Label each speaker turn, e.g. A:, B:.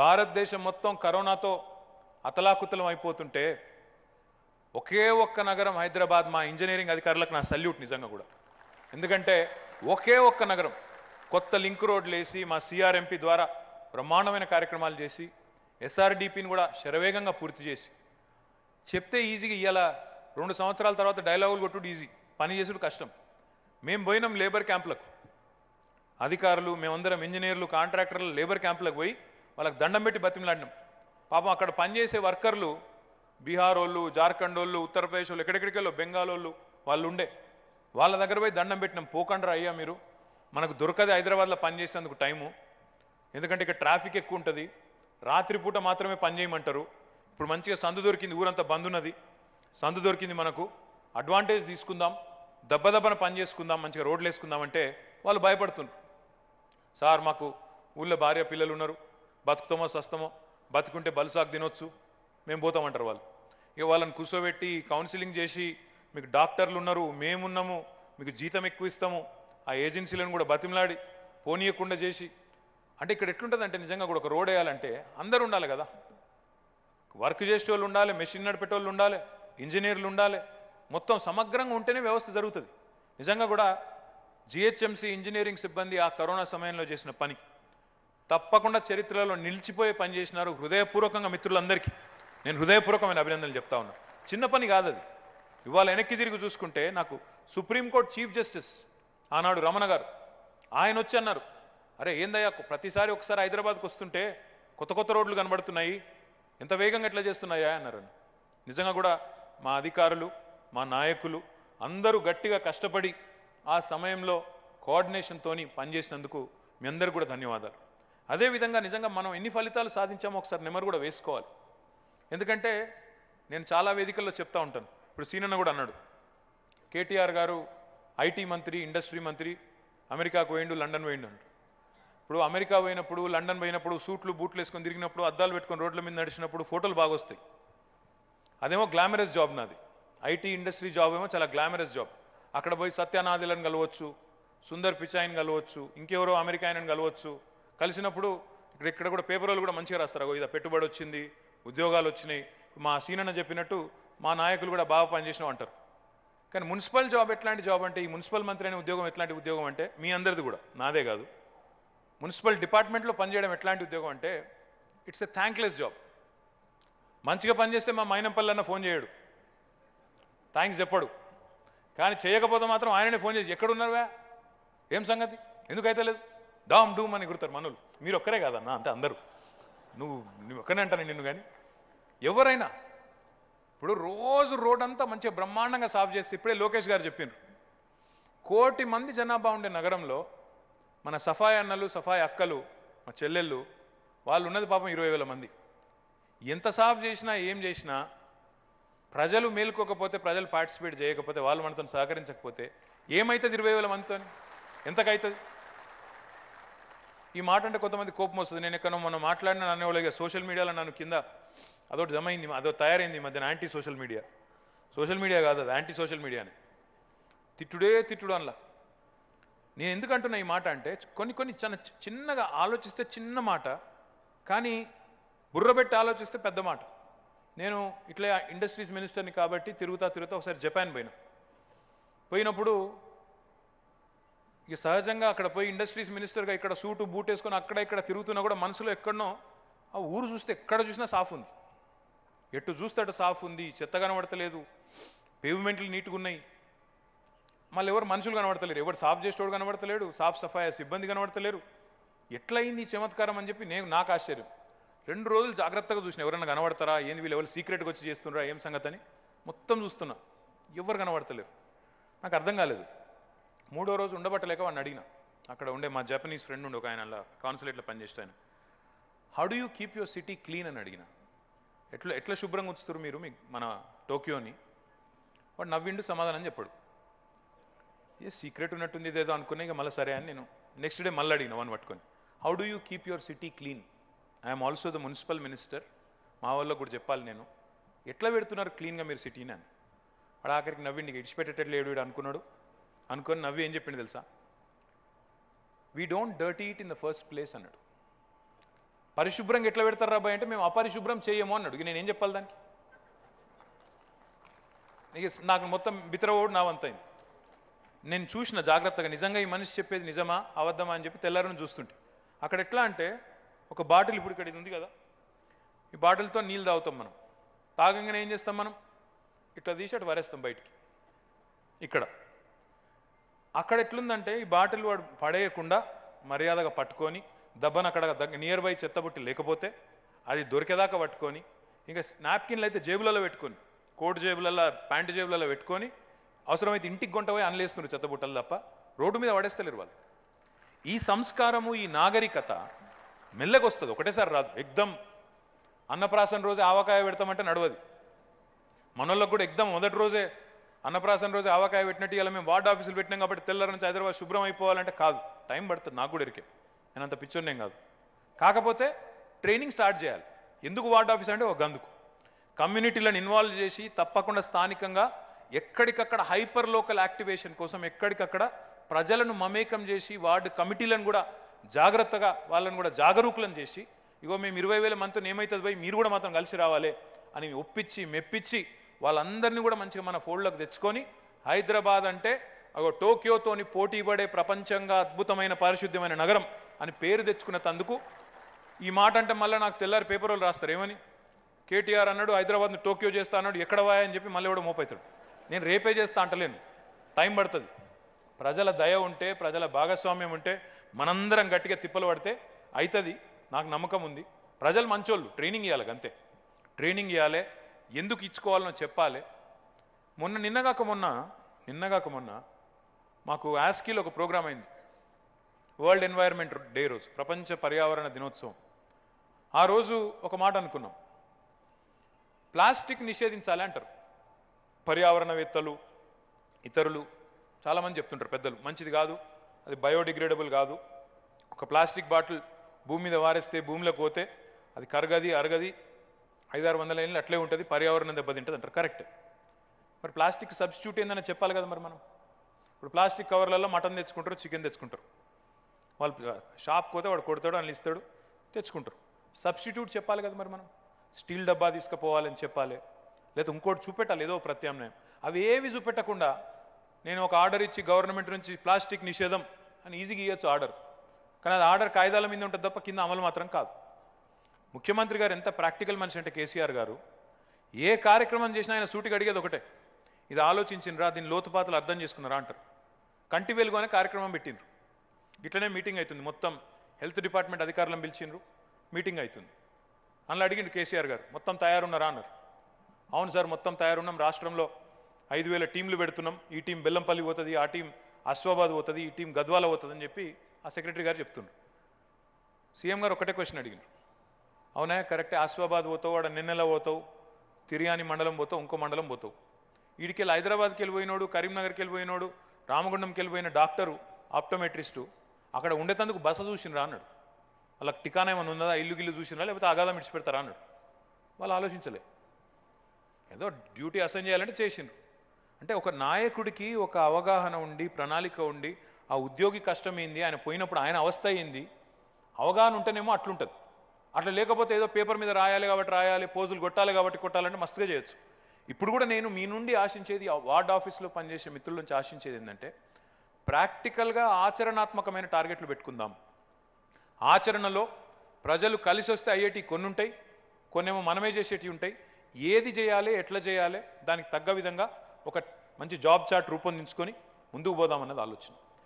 A: భారతదేశం మొత్తం కరోనాతో అతలాకుతలం అయిపోతుంటే ఒకే ఒక్క నగరం హైదరాబాద్ మా ఇంజనీరింగ్ అధికారులకు నా సల్యూట్ నిజంగా కూడా ఎందుకంటే ఒకే ఒక్క నగరం కొత్త లింక్ రోడ్లు వేసి మా సిఆర్ఎంపీ ద్వారా బ్రహ్మాండమైన కార్యక్రమాలు చేసి ఎస్ఆర్డిపిని కూడా శరవేగంగా పూర్తి చేసి చెప్తే ఈజీగా ఇయ్యాల రెండు సంవత్సరాల తర్వాత డైలాగులు కొట్టుడు ఈజీ పని చేసుడు కష్టం మేము పోయినాం లేబర్ క్యాంపులకు అధికారులు మేమందరం ఇంజనీర్లు కాంట్రాక్టర్లు లేబర్ క్యాంపులకు పోయి వాళ్ళకి దండం పెట్టి బతిమలాడినాం పాపం అక్కడ పనిచేసే వర్కర్లు బీహార్ వాళ్ళు జార్ఖండ్ వాళ్ళు ఉత్తరప్రదేశ్ వాళ్ళు ఎక్కడెక్కడికెళ్ళో బెంగాల్ వాళ్ళు వాళ్ళు ఉండే వాళ్ళ దగ్గర పోయి దండం పెట్టినాం పోకండ్రా అయ్యా మీరు మనకు దొరకదు హైదరాబాద్లో పనిచేసేందుకు టైము ఎందుకంటే ఇక్కడ ట్రాఫిక్ ఎక్కువ ఉంటుంది రాత్రిపూట మాత్రమే పని చేయమంటారు ఇప్పుడు మంచిగా సందు దొరికింది ఊరంతా బంద్ ఉన్నది సందు దొరికింది మనకు అడ్వాంటేజ్ తీసుకుందాం దెబ్బ దెబ్బన పని చేసుకుందాం మంచిగా రోడ్లు వేసుకుందాం అంటే వాళ్ళు భయపడుతున్నారు సార్ మాకు ఊళ్ళో భార్య పిల్లలు ఉన్నారు బతుకుతామో సస్తమో బతుకుంటే బలుసాకు తినొచ్చు మేము పోతామంటారు వాళ్ళు ఇక వాళ్ళని కూర్చోబెట్టి కౌన్సిలింగ్ చేసి మీకు డాక్టర్లు ఉన్నారు మేమున్నాము మీకు జీతం ఎక్కువ ఇస్తాము ఆ ఏజెన్సీలను కూడా బతిమలాడి పోనీయకుండా చేసి అంటే ఇక్కడ ఎట్లుంటుందంటే నిజంగా కూడా ఒక రోడ్ వేయాలంటే అందరూ ఉండాలి కదా వర్క్ చేసే వాళ్ళు ఉండాలి మెషిన్ నడిపేటోళ్ళు ఉండాలి ఇంజనీర్లు ఉండాలి మొత్తం సమగ్రంగా ఉంటేనే వ్యవస్థ జరుగుతుంది నిజంగా కూడా జిహెచ్ఎంసీ ఇంజనీరింగ్ సిబ్బంది ఆ కరోనా సమయంలో చేసిన పని తప్పకుండా చరిత్రలో నిలిచిపోయే పని చేసినారు హృదయపూర్వకంగా మిత్రులందరికీ నేను హృదయపూర్వకమైన అభినందనలు చెప్తా ఉన్నా చిన్న పని కాదు అది ఇవాళ వెనక్కి తిరిగి చూసుకుంటే నాకు సుప్రీంకోర్టు చీఫ్ జస్టిస్ ఆనాడు రమణ గారు ఆయన వచ్చి అన్నారు అరే ఏందయ్యా ప్రతిసారి ఒకసారి హైదరాబాద్కి వస్తుంటే కొత్త కొత్త రోడ్లు కనబడుతున్నాయి ఎంత వేగంగా ఎట్లా చేస్తున్నాయా అన్నారు నిజంగా కూడా మా అధికారులు మా నాయకులు అందరూ గట్టిగా కష్టపడి ఆ సమయంలో కోఆర్డినేషన్తోని పనిచేసినందుకు మీ అందరికీ కూడా ధన్యవాదాలు అదేవిధంగా నిజంగా మనం ఎన్ని ఫలితాలు సాధించామో ఒకసారి నెమరు కూడా వేసుకోవాలి ఎందుకంటే నేను చాలా వేదికల్లో చెప్తా ఉంటాను ఇప్పుడు సీనన్న కూడా అన్నాడు కేటీఆర్ గారు ఐటీ మంత్రి ఇండస్ట్రీ మంత్రి అమెరికాకు పోయిండు లండన్ పోయిండు అంటారు ఇప్పుడు అమెరికా పోయినప్పుడు లండన్ పోయినప్పుడు సూట్లు బూట్లు వేసుకొని తిరిగినప్పుడు అద్దాలు పెట్టుకొని రోడ్ల మీద నడిచినప్పుడు ఫోటోలు బాగా వస్తాయి అదేమో గ్లామరస్ జాబ్ నాది ఐటీ ఇండస్ట్రీ జాబ్ ఏమో చాలా గ్లామరస్ జాబ్ అక్కడ పోయి సత్యానాథులను కలవచ్చు సుందర్ పిచాయిని కలవచ్చు ఇంకెవరో అమెరికా ఆయనను కలవచ్చు కలిసినప్పుడు ఇక్కడ ఇక్కడ కూడా పేపర్ వాళ్ళు కూడా మంచిగా రాస్తారు అగో ఇది పెట్టుబడి వచ్చింది ఉద్యోగాలు వచ్చినాయి మా సీనన్న చెప్పినట్టు మా నాయకులు కూడా బాగా పనిచేసినాం అంటారు కానీ మున్సిపల్ జాబ్ ఎట్లాంటి జాబ్ అంటే ఈ మున్సిపల్ మంత్రి అనే ఉద్యోగం ఎట్లాంటి ఉద్యోగం అంటే మీ అందరిది కూడా నాదే కాదు మున్సిపల్ డిపార్ట్మెంట్లో పనిచేయడం ఎట్లాంటి ఉద్యోగం అంటే ఇట్స్ ఎ థ్యాంక్లెస్ జాబ్ మంచిగా పనిచేస్తే మా మైనంపల్లి అన్న ఫోన్ చేయడు థ్యాంక్స్ చెప్పడు కానీ చేయకపోతే మాత్రం ఆయననే ఫోన్ చేసి ఎక్కడున్నారువా ఏం సంగతి ఎందుకైతే లేదు దామ్ డూమ్ అని గుర్తారు మనులు మీరు ఒక్కరే కాదన్నా అంతే అందరూ నువ్వు నువ్వు ఒక్కనే అంటాను నిన్ను కానీ ఎవరైనా ఇప్పుడు రోజు రోడ్ అంతా మంచిగా బ్రహ్మాండంగా సాఫ్ చేస్తే ఇప్పుడే లోకేష్ గారు చెప్పిండ్రు కోటి మంది జనాభా ఉండే నగరంలో మన సఫాయి అన్నలు సఫాయి అక్కలు మా చెల్లెళ్ళు వాళ్ళు ఉన్నది పాపం ఇరవై వేల మంది ఎంత సాఫ్ చేసినా ఏం చేసినా ప్రజలు మేలుకోకపోతే ప్రజలు పార్టిసిపేట్ చేయకపోతే వాళ్ళు మనతో సహకరించకపోతే ఏమవుతుంది ఇరవై వేల మందితో ఎంతకైతుంది ఈ మాట అంటే కొంతమంది కోపం వస్తుంది నేను ఎక్కడో మొన్న మాట్లాడిన నన్ను వాళ్ళకి సోషల్ మీడియాలో నన్ను కింద అదొకటి జమ అయింది అదో తయారైంది ఈ మధ్యన anti social media social media కాదు అది యాంటీ సోషల్ మీడియాని తిట్టుడే తిట్టుడు అనలా నేను ఎందుకు అంటున్నా ఈ మాట అంటే కొన్ని కొన్ని చిన్న చిన్నగా ఆలోచిస్తే చిన్న మాట కానీ బుర్రబెట్టి ఆలోచిస్తే పెద్ద మాట నేను ఇట్లా ఇండస్ట్రీస్ మినిస్టర్ని కాబట్టి తిరుగుతా తిరుగుతా ఒకసారి జపాన్ పోయినా పోయినప్పుడు ఇక సహజంగా అక్కడ పోయి ఇండస్ట్రీస్ మినిస్టర్గా ఇక్కడ సూటు బూట్ వేసుకొని అక్కడ ఇక్కడ తిరుగుతున్నా కూడా మనసులో ఎక్కడనో ఆ ఊరు చూస్తే ఎక్కడ చూసినా సాఫ్ ఉంది ఎటు చూస్తే అటు సాఫ్ ఉంది చెత్త కనబడతలేదు పేవ్మెంట్లు నీట్గా ఉన్నాయి మళ్ళీ ఎవరు మనుషులు కనబడతలేరు ఎవరు సాఫ్ చేసేవాడు కనబడతలేడు సాఫ్ సఫాయి సిబ్బంది కనబడతలేరు ఎట్లయింది ఈ చమత్కారం అని చెప్పి నేను నాకు ఆశ్చర్యం రెండు రోజులు జాగ్రత్తగా చూసిన ఎవరైనా కనబడతారా ఏంది వీళ్ళు ఎవరు సీక్రెట్గా వచ్చి చేస్తున్నారా ఏం సంగతి అని మొత్తం చూస్తున్నా ఎవరు కనబడతలేరు నాకు అర్థం కాలేదు మూడో రోజు ఉండబట్టలేక వాడిని అడిగిన అక్కడ ఉండే మా జపనీస్ ఫ్రెండ్ ఉండే ఒక ఆయన అలా కాన్సులేట్లో పనిచేస్తే ఆయన how do you keep your city clean అని అడిగిన ఎట్లా ఎట్లా శుభ్రంగా ఉంచుతారు మీరు మీ మన టోక్యోని వాడు నవ్విండు సమాధానం చెప్పాడు ఏ సీక్రెట్ ఉన్నట్టుంది ఇదేదో అనుకున్నా ఇక మళ్ళీ సరే అని నేను నెక్స్ట్ డే మళ్ళీ అడిగిన వన్ పట్టుకొని how do you keep your city clean I'm also the municipal minister మా వాళ్ళకు కూడా చెప్పాలి నేను ఎట్లా పెడుతున్నారు క్లీన్గా మీరు సిటీని అని వాడు ఆఖరికి నవ్విండి ఇడిచిపెట్టేటట్లు లేడు వీడు అనుకున్నాడు అనుకొని నవ్వి ఏం చెప్పిండు తెలుసా we don't dirty it in the first place అన్నాడు పరిశుభ్రంగా ఎట్లా పెడతారు రాబాయ్ అంటే మేము అపరిశుభ్రం చేయము అన్నాడు ఇక నేనేం చెప్పాలి దానికి ఇక నాకు మొత్తం బితరవోడు నా వంతైంది నేను చూసిన జాగ్రత్తగా నిజంగా ఈ మనిషి చెప్పేది నిజమా అబద్ధమా అని చెప్పి తెల్లారని చూస్తుంటే అక్కడ ఎట్లా అంటే ఒక బాటిల్ ఇప్పుడు ఇక్కడ ఇది ఉంది కదా ఈ బాటిల్తో నీళ్ళు తాగుతాం మనం తాగంగానే ఏం చేస్తాం మనం ఇట్లా తీసి అటు వరేస్తాం బయటికి ఇక్కడ అక్కడ ఎట్లుందంటే ఈ బాటిల్ వాడు పడేయకుండా మర్యాదగా పట్టుకొని దబ్బన అక్కడ నియర్ బై చెత్తబుట్టి లేకపోతే అది దొరికేదాకా పట్టుకొని ఇంకా నాప్కిన్లు అయితే జేబులలో పెట్టుకొని కోట్ జేబులలో ప్యాంటు జేబులలో పెట్టుకొని అవసరమైతే ఇంటికి గొంట పోయి అనలేస్తున్నారు చెత్తబుట్టలు తప్ప రోడ్డు మీద పడేస్తలేరు వాళ్ళు ఈ సంస్కారము ఈ నాగరికత మెల్లగొస్తుంది ఒకటేసారి రాదు ఎగ్దం అన్నప్రాసన రోజే ఆవకాయ పెడతామంటే నడవది మనోళ్ళకు కూడా ఎగ్దం మొదటి రోజే అన్నప్రాసన రోజే ఆవకాయ పెట్టినట్టు ఇలా మేము వార్డ్ ఆఫీసులు పెట్టినాం కాబట్టి తెల్లారి నుంచి హైదరాబాద్ శుభ్రం అయిపోవాలంటే కాదు టైం పడుతుంది నాకు కూడా ఎరికే నేను అంత పిచ్చోన్నేం కాదు కాకపోతే ట్రైనింగ్ స్టార్ట్ చేయాలి ఎందుకు వార్డ్ ఆఫీస్ అంటే ఒక గందుకు కమ్యూనిటీలను ఇన్వాల్వ్ చేసి తప్పకుండా స్థానికంగా ఎక్కడికక్కడ హైపర్ లోకల్ యాక్టివేషన్ కోసం ఎక్కడికక్కడ ప్రజలను మమేకం చేసి వార్డు కమిటీలను కూడా జాగ్రత్తగా వాళ్ళని కూడా జాగరూకులను చేసి ఇగో మేము ఇరవై వేల మందితో ఏమవుతుంది పోయి మీరు కూడా మాత్రం కలిసి రావాలి అని ఒప్పించి మెప్పించి వాళ్ళందరినీ కూడా మంచిగా మన ఫోల్డ్లోకి తెచ్చుకొని హైదరాబాద్ అంటే అగో టోక్యోతోని పోటీ పడే ప్రపంచంగా అద్భుతమైన పారిశుద్ధ్యమైన నగరం అని పేరు తెచ్చుకున్న తందుకు ఈ మాట అంటే మళ్ళీ నాకు తెల్లారి పేపర్ వాళ్ళు రాస్తారు ఏమని కేటీఆర్ అన్నాడు హైదరాబాద్ని టోక్యో చేస్తా అన్నాడు ఎక్కడ వాయా అని చెప్పి మళ్ళీ కూడా మోపవుతాడు నేను రేపే చేస్తా అంటలేను టైం పడుతుంది ప్రజల దయ ఉంటే ప్రజల భాగస్వామ్యం ఉంటే మనందరం గట్టిగా తిప్పలు పడితే అవుతుంది నాకు నమ్మకం ఉంది ప్రజలు మంచోళ్ళు ట్రైనింగ్ ఇవ్వాలి అంతే ట్రైనింగ్ ఇవ్వాలి ఎందుకు ఇచ్చుకోవాలనో చెప్పాలి మొన్న నిన్నగాక మొన్న నిన్నగాక మొన్న మాకు యాస్కీలో ఒక ప్రోగ్రామ్ అయింది వరల్డ్ ఎన్వైరన్మెంట్ డే రోజు ప్రపంచ పర్యావరణ దినోత్సవం ఆ రోజు ఒక మాట అనుకున్నాం ప్లాస్టిక్ నిషేధించాలి అంటారు పర్యావరణవేత్తలు ఇతరులు చాలామంది చెప్తుంటారు పెద్దలు మంచిది కాదు అది బయోడిగ్రేడబుల్ కాదు ఒక ప్లాస్టిక్ బాటిల్ భూమి మీద వారేస్తే భూమిలోకి పోతే అది కరగది అరగది ఐదారు వందల ఏళ్ళు అట్లే ఉంటుంది పర్యావరణం దెబ్బతింటుంది అంటారు కరెక్ట్ మరి ప్లాస్టిక్ సబ్స్టిట్యూట్ ఏందని చెప్పాలి కదా మరి మనం ఇప్పుడు ప్లాస్టిక్ కవర్లలో మటన్ తెచ్చుకుంటారు చికెన్ తెచ్చుకుంటారు వాళ్ళు షాప్ పోతే వాడు కొడతాడు అని ఇస్తాడు తెచ్చుకుంటారు సబ్స్టిట్యూట్ చెప్పాలి కదా మరి మనం స్టీల్ డబ్బా తీసుకుపోవాలని చెప్పాలి లేదా ఇంకోటి చూపెట్టాలి ఏదో ప్రత్యామ్నాయం అవి ఏవి చూపెట్టకుండా నేను ఒక ఆర్డర్ ఇచ్చి గవర్నమెంట్ నుంచి ప్లాస్టిక్ నిషేధం అని ఈజీగా ఇవ్వచ్చు ఆర్డర్ కానీ అది ఆర్డర్ కాగితాల మీద ఉంటుంది తప్ప కింద అమలు మాత్రం కాదు ముఖ్యమంత్రి గారు ఎంత ప్రాక్టికల్ మనిషి అంటే కేసీఆర్ గారు ఏ కార్యక్రమం చేసినా ఆయన సూటికి అడిగేది ఒకటే ఇది ఆలోచించినరా దీని లోతుపాతలు అర్థం చేసుకున్నారా అంటారు కంటి వెలుగు అనే కార్యక్రమం పెట్టిండ్రు ఇట్లనే మీటింగ్ అవుతుంది మొత్తం హెల్త్ డిపార్ట్మెంట్ అధికారులను పిలిచిండ్రు మీటింగ్ అవుతుంది అందులో అడిగిండు కేసీఆర్ గారు మొత్తం తయారున్నారా అన్నారు అవును సార్ మొత్తం తయారున్నాం రాష్ట్రంలో ఐదు వేల టీంలు పెడుతున్నాం ఈ టీం బెల్లంపల్లి పోతుంది ఆ టీం అశ్వాబాద్ పోతుంది ఈ టీం గద్వాల పోతుంది అని చెప్పి ఆ సెక్రటరీ గారు చెప్తుండ్రు సీఎం గారు ఒకటే క్వశ్చన్ అడిగిండ్రు అవునా కరెక్టే ఆస్వాబాద్ పోతావు వాడు నిన్నెల పోతావు తిరియాని మండలం పోతావు ఇంకో మండలం పోతావు వీడికి వెళ్ళి హైదరాబాద్కి వెళ్ళిపోయినోడు కరీంనగర్కి వెళ్ళిపోయినోడు రామగుండంకి వెళ్ళిపోయిన డాక్టరు ఆప్టోమెట్రిస్టు అక్కడ ఉండేటందుకు బస చూసినరా అన్నాడు వాళ్ళకి టికానా ఏమైనా ఉన్నదా ఇల్లు గిల్లు చూసినరా లేకపోతే అగాధం ఇడిచిపెడతారా అన్నాడు వాళ్ళు ఆలోచించలే ఏదో డ్యూటీ అసైన్ చేయాలంటే చేసిండ్రు అంటే ఒక నాయకుడికి ఒక అవగాహన ఉండి ప్రణాళిక ఉండి ఆ ఉద్యోగి కష్టం ఏంది ఆయన పోయినప్పుడు ఆయన అవస్థ ఏంది అవగాహన ఉంటేనేమో అట్లుంటుంది అట్లా లేకపోతే ఏదో పేపర్ మీద రాయాలి కాబట్టి రాయాలి పోజులు కొట్టాలి కాబట్టి కొట్టాలంటే మస్తుగా చేయొచ్చు ఇప్పుడు కూడా నేను మీ నుండి ఆశించేది ఆ వార్డ్ ఆఫీస్లో పనిచేసే మిత్రుల నుంచి ఆశించేది ఏంటంటే ప్రాక్టికల్గా ఆచరణాత్మకమైన టార్గెట్లు పెట్టుకుందాం ఆచరణలో ప్రజలు కలిసి వస్తే అయ్యేటి కొన్ని ఉంటాయి కొన్నేమో మనమే చేసేటివి ఉంటాయి ఏది చేయాలి ఎట్లా చేయాలి దానికి తగ్గ విధంగా ఒక మంచి జాబ్ చార్ట్ రూపొందించుకొని ముందుకు పోదామన్నది ఆలోచన